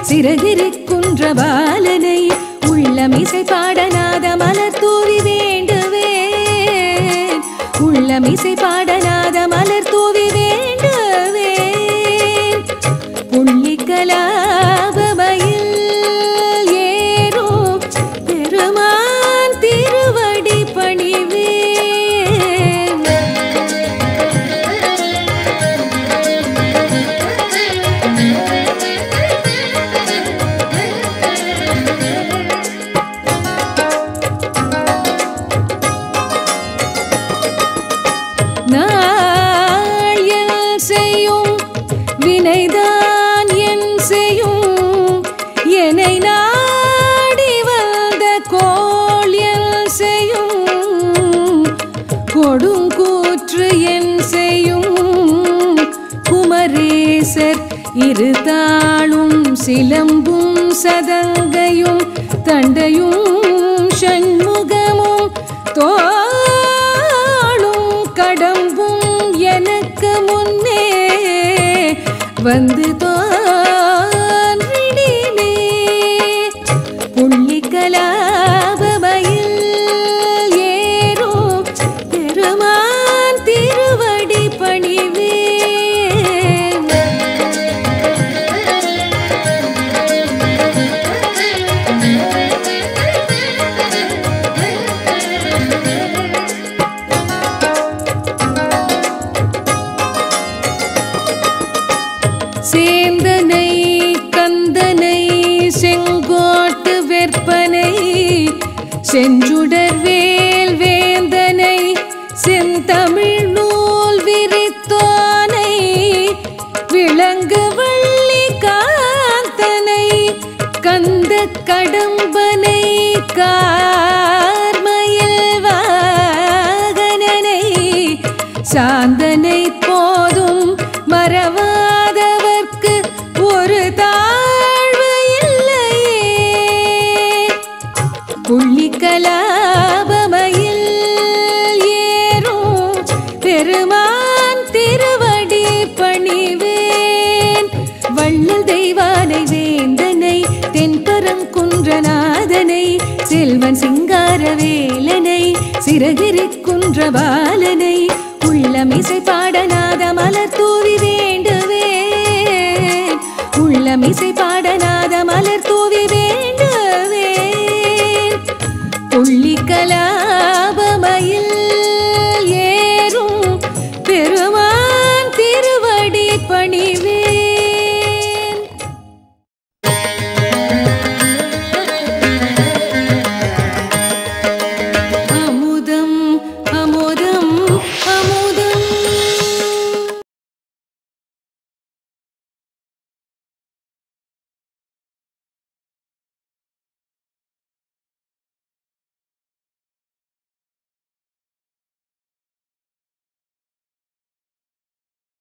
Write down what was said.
சிறகிருக்குன்ற பாலனை உள்ளமிசை பாடநாத மலர் தூவி வேண்டுவேன் உள்ளமிசை பாடநாத மலர் தூவி வேண்டுவேன் புள்ளிக்கலாபமயில் ஏறும் பெருமான் திருவடி பணிவேன் நாள் என் செய்யும் வினைதான் என் செய்யும் என்னை நாடி வந்த கோள் என் செய்யும் கொடுங்கூற்று என் செய்யும் குமரேசர் இருதாளும் சிலம்பும் சதங்கையும் தண்டையும் சண்முகமும் தோளும் கடம்பும் எனக்கு முன்னே வந்து தோன்றிடிலே புள்ளிக்கலாபமயில் ஏறும் பெருமான் திருவடி பணிவேன் சேந்தனை கந்தனை செங்கோட்டு வெற்பனை செஞ்சுடர் வேல் வேந்தனை செந்தமிழ் நூல் விரித்தோனை விளங்கு வள்ளி காந்தனை கந்த கடம்பனை கார்மயில் வாகனனை சாந்தனை போதும் மறவாதவர்க்கு ஒரு தாழ்வு இல்லையே புள்ளிக்கலாபமயில் ஏறும் பெருமான் திருவடி பணிவேன் வள்ளல் தெய்வானை வேந்தனை தென்பரங்குன்றநாதனை செல்வன் சிங்காரவேலனை சிறகிரிக்குன்ற பால